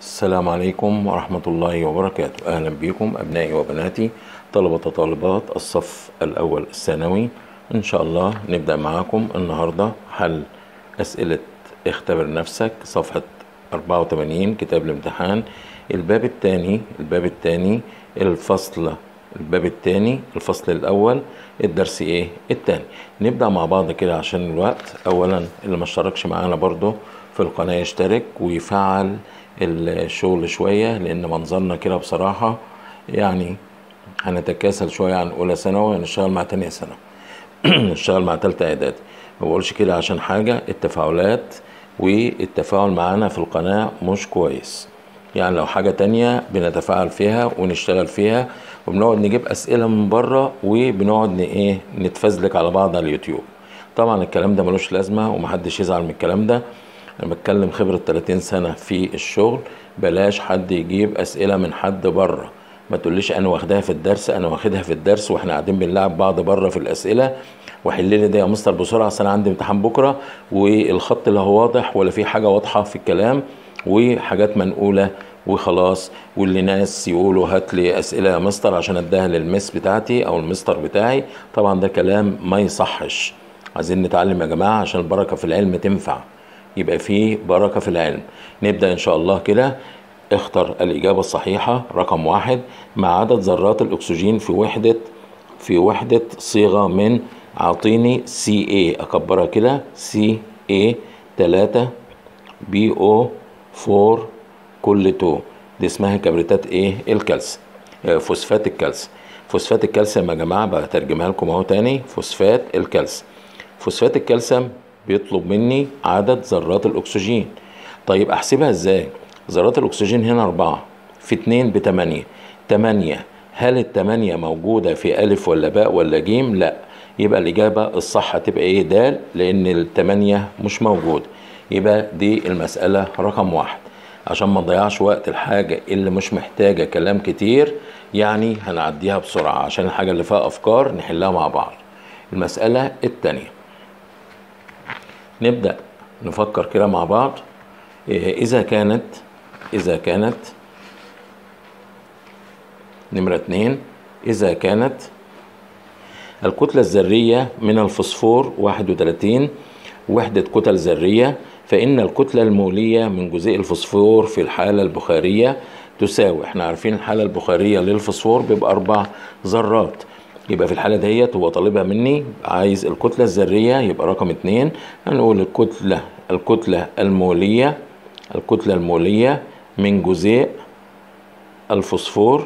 السلام عليكم ورحمة الله وبركاته أهلا بكم أبنائي وبناتي طلبة وطالبات الصف الأول الثانوي إن شاء الله نبدأ معاكم النهاردة حل أسئلة اختبر نفسك صفحة 84 كتاب الامتحان الباب الثاني الباب الثاني الفصل الباب الثاني الفصل الأول الدرس إيه الثاني نبدأ مع بعض كده عشان الوقت أولا اللي ما اشتركش معانا برضو في القناة يشترك ويفعل الشغل شوية لأن منظرنا كده بصراحة يعني هنتكاسل شوية عن أولى ثانوي هنشتغل مع تانية ثانوي نشتغل مع تالتة إعدادي ما بقولش كده عشان حاجة التفاعلات والتفاعل معانا في القناة مش كويس يعني لو حاجة تانية بنتفاعل فيها ونشتغل فيها وبنقعد نجيب أسئلة من بره وبنقعد إيه نتفزلك على بعض على اليوتيوب طبعا الكلام ده ملوش لازمة ومحدش يزعل من الكلام ده انا بتكلم خبرة 30 سنة في الشغل بلاش حد يجيب اسئلة من حد بره ما تقوليش انا واخدها في الدرس انا واخدها في الدرس واحنا قاعدين بنلعب بعض بره في الاسئله وحل لي ده يا مستر بسرعه اصل انا عندي امتحان بكره والخط لا هو واضح ولا في حاجه واضحه في الكلام وحاجات منقوله وخلاص واللي ناس يقولوا هات لي اسئله يا مستر عشان اديها للمس بتاعتي او المستر بتاعي طبعا ده كلام ما يصحش عايزين نتعلم يا جماعه عشان البركه في العلم تنفع يبقى فيه بركة في العلم نبدأ إن شاء الله كده اختر الإجابة الصحيحة رقم واحد مع عدد ذرات الأكسجين في وحدة في وحدة صيغة من أعطيني سي اي أكبرها كده سي اي تلاتة بي او فور كل تو دي اسمها كبريتات ايه الكالسيوم فوسفات الكالسيوم فوسفات الكالسيوم يا جماعة بترجمها لكم اهو تاني فوسفات الكالسيوم فوسفات الكالسيوم بيطلب مني عدد ذرات الأكسجين طيب أحسبها إزاي؟ ذرات الأكسجين هنا أربعة في اتنين بتمانية تمانية هل التمانية موجودة في ألف ولا باء ولا جيم؟ لا يبقى الإجابة الصح هتبقى إيه دال لأن التمانية مش موجودة يبقى دي المسألة رقم واحد عشان ما نضيعش وقت الحاجة اللي مش محتاجة كلام كتير يعني هنعديها بسرعة عشان الحاجة اللي فيها أفكار نحلها مع بعض المسألة التانية نبدأ نفكر كده مع بعض إذا كانت إذا كانت نمرة اتنين إذا كانت الكتلة الذرية من الفوسفور واحد وتلاتين وحدة كتل ذرية فإن الكتلة المولية من جزيء الفوسفور في الحالة البخارية تساوي احنا عارفين الحالة البخارية للفوسفور بيبقى أربع ذرات يبقى في الحالة ديت هو طالبها مني عايز الكتلة الذرية يبقى رقم اتنين هنقول الكتلة الكتلة المولية الكتلة المولية من جزيء الفوسفور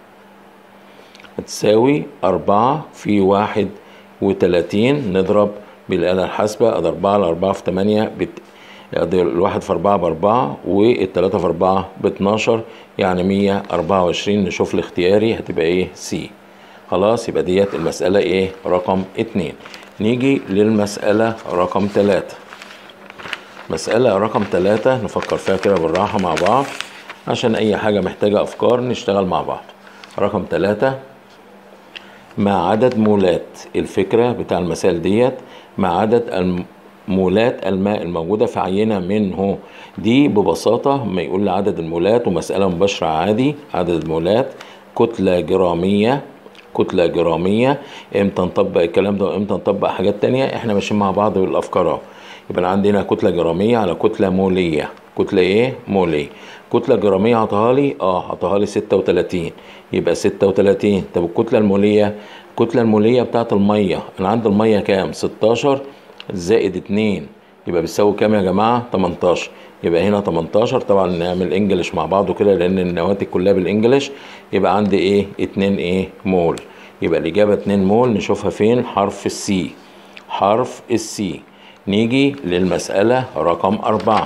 تساوي أربعة في واحد وتلاتين نضرب بالآلة الحاسبة أدي أربعة لأربعة في تمانية بت... الواحد في أربعة بأربعة والتلاتة في أربعة باتناشر يعني مية أربعة وعشرين نشوف الاختياري هتبقى إيه سي خلاص يبقى ديت المسألة ايه رقم اتنين نيجي للمسألة رقم تلاتة مسألة رقم تلاتة نفكر فيها كده بالراحة مع بعض عشان أي حاجة محتاجة أفكار نشتغل مع بعض رقم تلاتة مع عدد مولات الفكرة بتاع المسائل ديت مع عدد مولات الماء الموجودة في عينة منه دي ببساطة ما يقول لي عدد المولات ومسألة مباشرة عادي عدد المولات كتلة جرامية كتلة جرامية امتى نطبق الكلام ده وامتى نطبق حاجات تانية احنا ماشيين مع بعض بالافكار اهو يبقى عندنا كتلة جرامية على كتلة مولية كتلة ايه مولية كتلة جرامية عطاها لي اه عطاها لي ستة وتلاتين يبقى ستة وتلاتين طب الكتلة المولية الكتلة المولية بتاعت المية انا عندي المية كام ستاشر زائد اتنين يبقى بيساوي كام يا جماعة 18 يبقى هنا 18 طبعا نعمل انجلش مع بعضه كده لان النواتج كلها بالانجلش يبقى عندي ايه 2 ايه مول يبقى الاجابة 2 مول نشوفها فين حرف السي حرف السي نيجي للمسألة رقم أربعة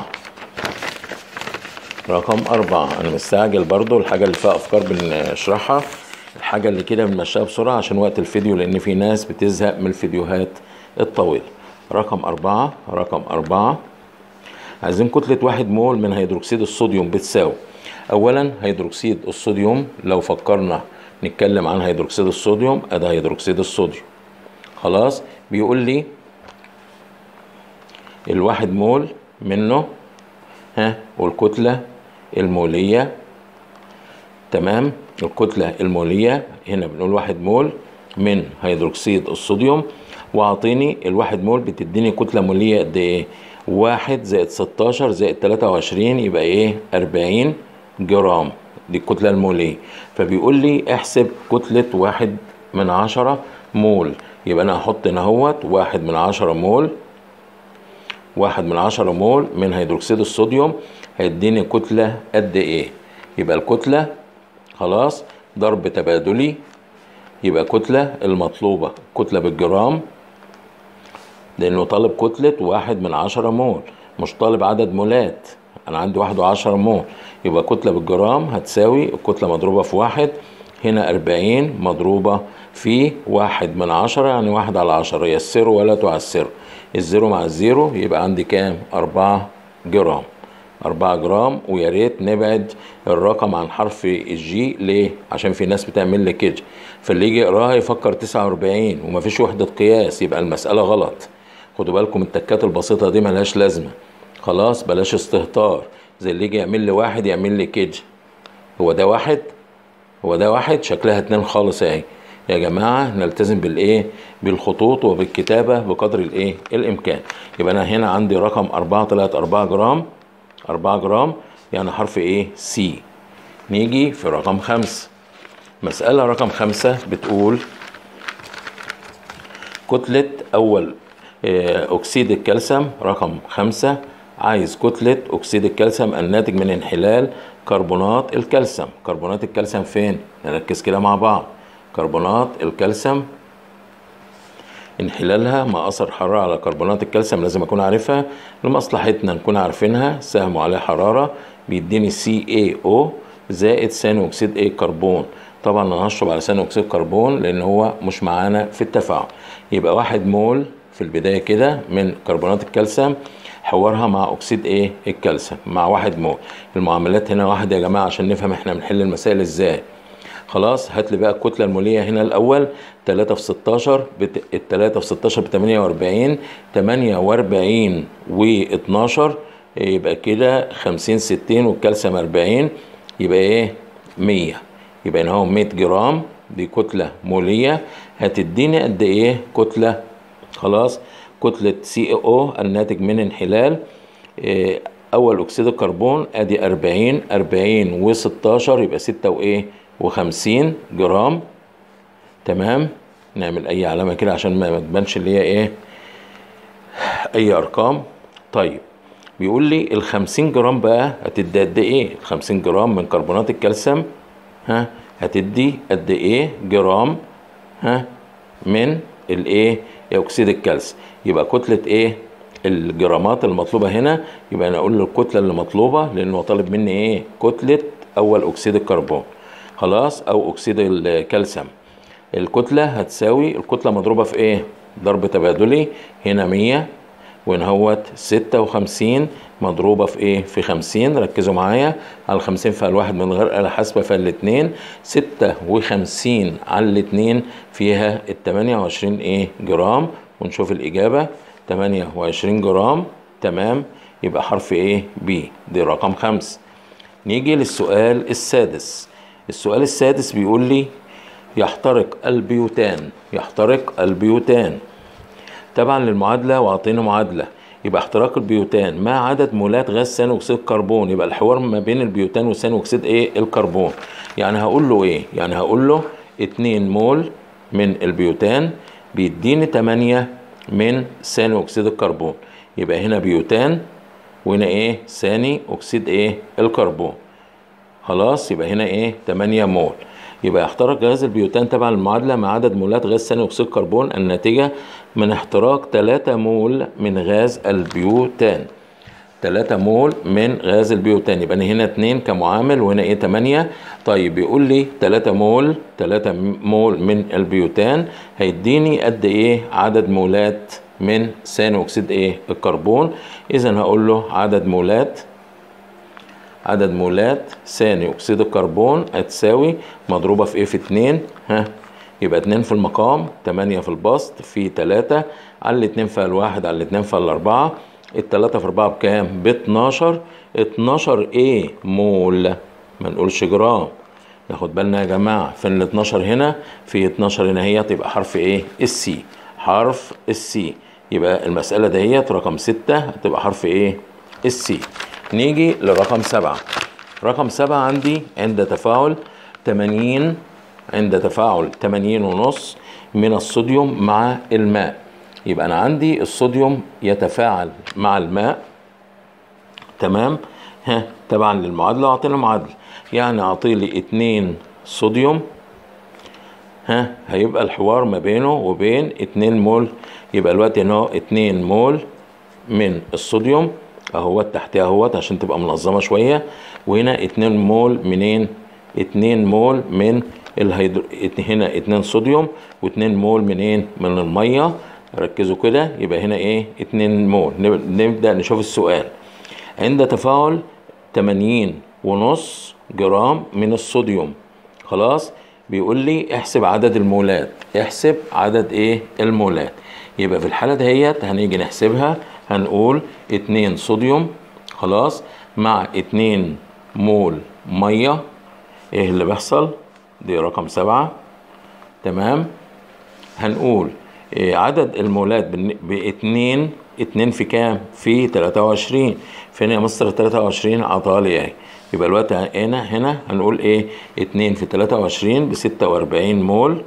رقم أربعة أنا مستعجل برضو الحاجة اللي فيها أفكار بنشرحها الحاجة اللي كده بنمشيها بسرعة عشان وقت الفيديو لأن في ناس بتزهق من الفيديوهات الطويلة رقم أربعة رقم أربعة عايزين كتلة واحد مول من هيدروكسيد الصوديوم بتساوي أولا هيدروكسيد الصوديوم لو فكرنا نتكلم عن هيدروكسيد الصوديوم أدا هيدروكسيد الصوديوم خلاص بيقول لي الواحد مول منه ها والكتلة المولية تمام الكتلة المولية هنا بنقول واحد مول من هيدروكسيد الصوديوم واعطيني الواحد مول بتديني كتلة مولية قد ايه واحد زائد ستاشر زائد تلاتة وعشرين يبقى ايه اربعين جرام دي الكتلة المولية فبيقول لي احسب كتلة واحد من عشرة مول يبقى انا هحط هنا اهوت واحد من عشرة مول واحد من عشرة مول من هيدروكسيد الصوديوم هيديني كتلة قد ايه يبقى الكتلة خلاص ضرب تبادلي يبقى كتلة المطلوبة كتلة بالجرام لأنه طالب كتلة واحد من عشرة مول مش طالب عدد مولات أنا عندي واحد وعشرة مول يبقى كتلة بالجرام هتساوي الكتلة مضروبة في واحد هنا أربعين مضروبة في واحد من عشرة يعني واحد على عشرة يسروا ولا تعسروا الزيرو مع الزيرو يبقى عندي كام أربعة جرام أربعة جرام ويا ريت نبعد الرقم عن حرف الجي ليه؟ عشان في ناس بتعمل لي كده فاللي يجي يقراها يفكر 49 ومفيش وحدة قياس يبقى المسألة غلط خدوا بالكم التكات البسيطة دي ملهاش لازمة خلاص بلاش استهتار زي اللي يجي يعمل لي واحد يعمل لي كده هو ده واحد هو ده واحد شكلها اتنين خالص اهي يا جماعة نلتزم بالايه بالخطوط وبالكتابة بقدر الايه الامكان يبقى انا هنا عندي رقم اربعة طلعت اربعة جرام أربعة جرام يعني حرف إيه سي نيجي في رقم خمسة مسألة رقم خمسة بتقول كتلة أول أكسيد الكالسيوم رقم خمسة عايز كتلة أكسيد الكالسيوم الناتج من انحلال كربونات الكالسيوم كربونات الكالسيوم فين؟ نركز كده مع بعض كربونات الكالسيوم انحلالها ما اثر حراره على كربونات الكالسيوم لازم اكون عارفها لمصلحتنا نكون عارفينها سهم عليه حراره بيديني سي اي او زائد ثاني اكسيد ايه كربون طبعا انا هشرب على ثاني اكسيد كربون لان هو مش معانا في التفاعل يبقى واحد مول في البدايه كده من كربونات الكالسيوم حوارها مع اكسيد ايه الكالسيوم مع واحد مول المعاملات هنا واحد يا جماعه عشان نفهم احنا بنحل المسائل ازاي خلاص هات لي بقى الكتله الموليه هنا الاول 3 في 16 بت... ال 3 في 16 ب 48 48 و 12 يبقى كده 50 60 والكالسيوم 40 يبقى ايه 100 يبقى هنا هو 100 جرام دي كتله موليه هتديني قد ايه كتله خلاص كتله سي او الناتج من انحلال إيه اول اكسيد الكربون ادي 40 40 و16 يبقى 6 وايه وخمسين جرام تمام نعمل اي علامه كده عشان ما تبانش اللي هي ايه اي ارقام طيب بيقول لي الخمسين جرام بقى هتدي قد ايه الخمسين جرام من كربونات الكالسيوم ها هتدي قد ايه جرام ها من الايه اكسيد الكالسيوم يبقى كتله ايه الجرامات المطلوبه هنا يبقى انا اقول له الكتله اللي مطلوبه لانه طالب مني ايه كتله اول اكسيد الكربون خلاص او اكسيد الكالسيوم الكتله هتساوي الكتله مضروبه في ايه ضرب تبادلي هنا 100 وهنا هوت 56 مضروبه في ايه في 50 ركزوا معايا على 50 فعل واحد من غير آلة حاسبة فالاثنين 56 على الاثنين فيها ال 28 ايه جرام ونشوف الإجابة 28 جرام تمام يبقى حرف ايه بي دي رقم خمس نيجي للسؤال السادس السؤال السادس بيقول لي يحترق البيوتان يحترق البيوتان طبعا للمعادله واعطينا معادله يبقى احتراق البيوتان ما عدد مولات غاز ثاني اكسيد الكربون يبقى الحوار ما بين البيوتان وثاني اكسيد ايه الكربون يعني هقول له ايه يعني هقول له 2 مول من البيوتان بيديني 8 من ثاني اكسيد الكربون يبقى هنا بيوتان وهنا ايه ثاني اكسيد ايه الكربون خلاص يبقى هنا ايه 8 مول يبقى يحترق غاز البيوتان تبع المعادله مع عدد مولات غاز ثاني اكسيد الكربون الناتجه من احتراق 3 مول من غاز البيوتان 3 مول من غاز البيوتان يبقى أنا هنا 2 كمعامل وهنا ايه 8 طيب بيقول لي 3 مول 3 مول من البيوتان هيديني قد ايه عدد مولات من ثاني اكسيد ايه الكربون اذا هقول له عدد مولات عدد مولات ثاني اكسيد الكربون هتساوي مضروبه في ايه في 2 ها يبقى 2 في المقام 8 في البسط في 3 على 2 فال 1 على 2 فال 4 التلاتة في 4 بكام؟ ب 12 12 ايه مول ما نقولش جرام ناخد بالنا يا جماعة في ال 12 هنا في 12 هنا هي تبقى حرف ايه السي حرف السي يبقى المسألة دهيت رقم ستة هتبقى حرف ايه السي نيجي لرقم سبعة رقم سبعة عندي عند تفاعل 80 عند تفاعل 80 ونص من الصوديوم مع الماء يبقى أنا عندي الصوديوم يتفاعل مع الماء تمام ها تبعا للمعادلة أعطينا معادلة يعني أعطي لي 2 صوديوم ها هيبقى الحوار ما بينه وبين 2 مول يبقى الوقت هنا 2 مول من الصوديوم اهوت تحتها اهوت عشان تبقى منظمه شويه وهنا 2 مول منين 2 مول من الهيدرو هنا 2 صوديوم و2 مول منين من الميه ركزوا كده يبقى هنا ايه 2 مول نبدا نشوف السؤال عند تفاعل 80 ونص جرام من الصوديوم خلاص بيقول لي احسب عدد المولات احسب عدد ايه المولات يبقى في الحالة دهيت هنيجي نحسبها هنقول اتنين صوديوم خلاص مع اتنين مول مية ايه اللي بيحصل دي رقم سبعة تمام هنقول إيه عدد المولات باتنين اتنين في كام في تلاتة وعشرين فين يا مستر تلاتة وعشرين عطالي اهي يبقى الوقت هنا هنا هنقول ايه اتنين في تلاتة وعشرين بستة واربعين مول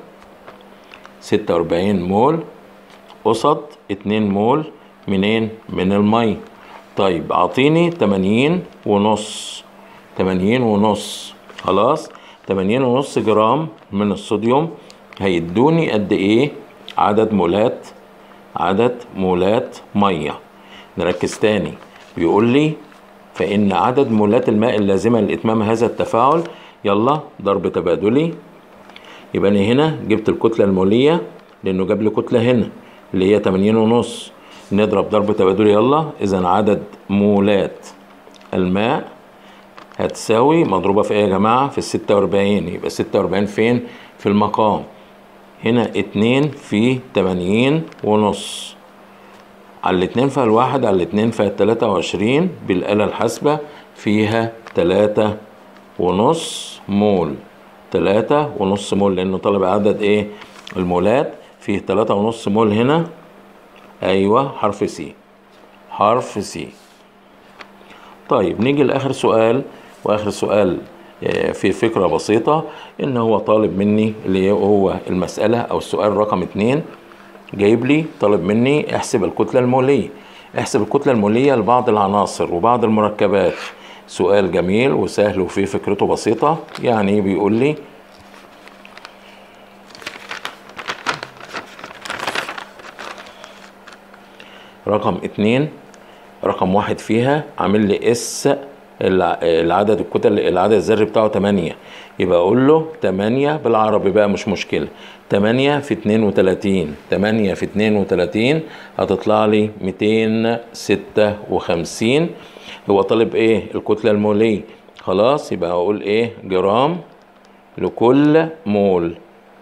ستة واربعين مول قصد اتنين مول منين من المي طيب اعطيني تمانين ونص تمانين ونص خلاص تمانين ونص جرام من الصوديوم هيدوني قد ايه عدد مولات عدد مولات ميه نركز تاني بيقول لي فإن عدد مولات الماء اللازمة لإتمام هذا التفاعل يلا ضرب تبادلي يبقى أنا هنا جبت الكتلة المولية لأنه جاب لي كتلة هنا اللي هي 80 ونص نضرب ضرب تبادلي يلا إذا عدد مولات الماء هتساوي مضروبة في إيه يا جماعة؟ في الستة وأربعين يبقى ستة وأربعين فين؟ في المقام هنا اتنين في تمانين ونص على الاتنين فيها الواحد على الاتنين فيها التلاتة وعشرين بالآلة الحاسبة فيها تلاتة ونص مول تلاتة ونص مول لأنه طلب عدد إيه المولات فيه تلاتة ونص مول هنا أيوة حرف سي حرف سي طيب نيجي لآخر سؤال وآخر سؤال في فكرة بسيطة إن هو طالب مني اللي هو المسألة أو السؤال رقم اتنين جايب لي طالب مني احسب الكتلة المولية احسب الكتلة المولية لبعض العناصر وبعض المركبات سؤال جميل وسهل وفيه فكرته بسيطة يعني بيقول لي رقم اتنين رقم واحد فيها عامل لي اس العدد الكتل العدد الذري بتاعه 8 يبقى اقول له 8 بالعربي بقى مش مشكله 8 في 32 8 في 32 هتطلع لي 256 هو طالب ايه الكتله الموليه خلاص يبقى اقول ايه جرام لكل مول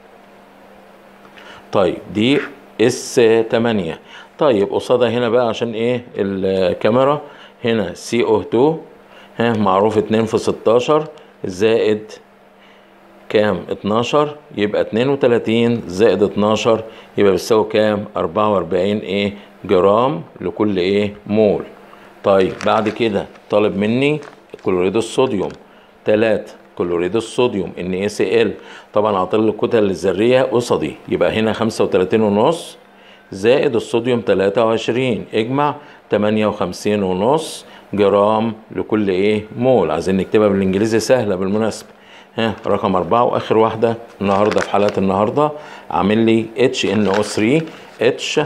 طيب دي اس 8 طيب قصادها هنا بقى عشان ايه الكاميرا هنا سي او 2 ها معروف 2 في 16 زائد كام 12 يبقى 32 زائد 12 يبقى بيساوي كام 44 ايه جرام لكل ايه مول طيب بعد كده طالب مني كلوريد الصوديوم 3 كلوريد الصوديوم ان اي سي ال طبعا عطل الكتل الذريه قصدي يبقى هنا 35 ونص زائد الصوديوم 23 اجمع 58 ونص جرام لكل ايه مول عايزين نكتبها بالانجليزي سهله بالمناسبه ها رقم أربعة وآخر واحدة النهاردة في حلقة النهاردة عامل لي HNO3 H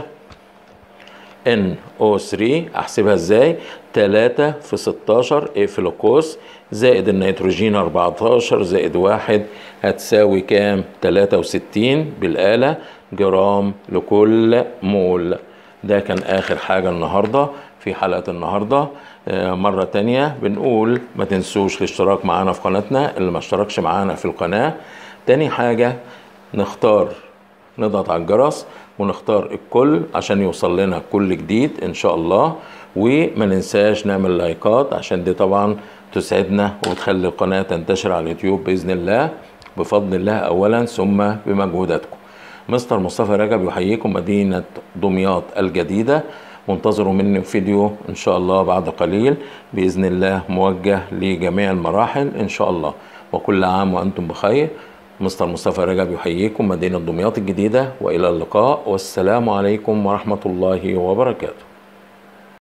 NO3 أحسبها إزاي؟ 3 في 16 إيه فلوكوز زائد النيتروجين 14 زائد واحد هتساوي كام؟ 63 بالآلة جرام لكل مول ده كان آخر حاجة النهاردة في حلقة النهاردة مرة تانية بنقول ما تنسوش الاشتراك معانا في قناتنا اللي ما اشتركش معانا في القناة تاني حاجة نختار نضغط على الجرس ونختار الكل عشان يوصل لنا كل جديد ان شاء الله وما ننساش نعمل لايكات عشان دي طبعا تسعدنا وتخلي القناة تنتشر على اليوتيوب بإذن الله بفضل الله أولا ثم بمجهوداتكم مستر مصطفى رجب يحييكم مدينة دمياط الجديدة وانتظروا مني فيديو إن شاء الله بعد قليل بإذن الله موجه لجميع المراحل إن شاء الله وكل عام وأنتم بخير مستر مصطفى رجب يحييكم مدينة دمياط الجديدة وإلى اللقاء والسلام عليكم ورحمة الله وبركاته